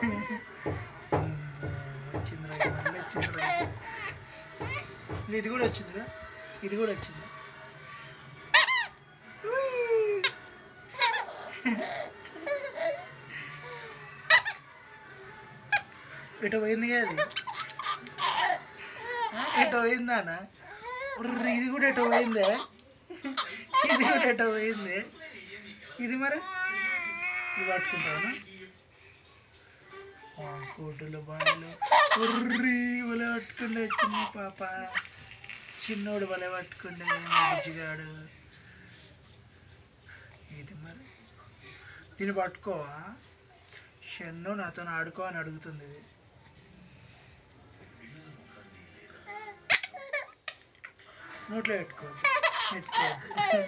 వచ్చిందిరా మళ్ళీ వచ్చిందిరా ఇది కూడా వచ్చిందిగా ఇది కూడా వచ్చింది ఎటు పోయింది అది ఎటు పోయిందా అన్న ఉర్రి, ఇది కూడా ఎటు పోయిందే ఇది కూడా ఎటు పోయింది ఇది మరి ఇది పట్టుకుంటాను కోటులు బాలు ఉర్రి వలె పట్టుకుండే చిన్న పాప చిన్నోడు వలె పట్టుకుండే బుజ్జిగాడు ఇది మరి దీన్ని పట్టుకోవా షన్ను నాతో ఆడుకో అని అడుగుతుంది ఇది నోట్లో పెట్టుకోవద్దు పెట్టుకోవద్దు